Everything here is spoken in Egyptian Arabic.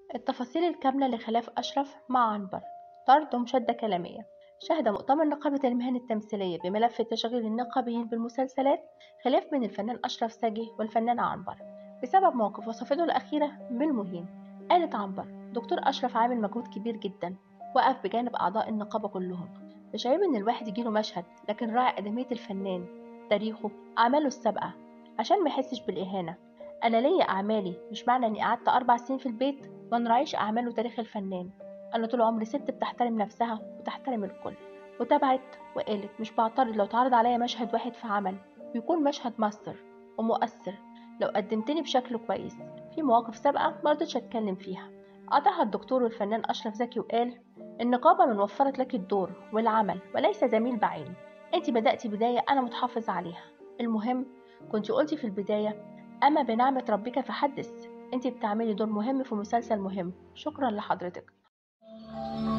التفاصيل الكاملة لخلاف أشرف مع عنبر طرد ومشادة كلامية شهد مؤتمر نقابة المهن التمثيلية بملف تشغيل النقابيين بالمسلسلات خلاف بين الفنان أشرف ساجي والفنان عنبر بسبب موقف وصفته الأخيرة بالمهين قالت عنبر دكتور أشرف عامل مجهود كبير جدا وقف بجانب أعضاء النقابة كلهم مش عيب إن الواحد يجيله مشهد لكن راعي أدمية الفنان تاريخه أعماله السابقة عشان ما يحسش بالإهانة أنا ليا أعمالي مش معنى إني قعدت أربع سنين في البيت ما نراعيش أعمال وتاريخ الفنان أنا طول عمري ست بتحترم نفسها وتحترم الكل وتابعت وقالت مش بعترض لو اتعرض عليا مشهد واحد في عمل ويكون مشهد مؤثر ومؤثر لو قدمتني بشكل كويس في مواقف سابقة مرضتش أتكلم فيها قطعها الدكتور والفنان أشرف زكي وقال النقابة من وفرت لك الدور والعمل وليس زميل بعين انت بدأتي بداية أنا متحافظ عليها المهم كنت قلتي في البداية أما بنعمة ربك فحدث انت بتعملي دور مهم في مسلسل مهم شكرا لحضرتك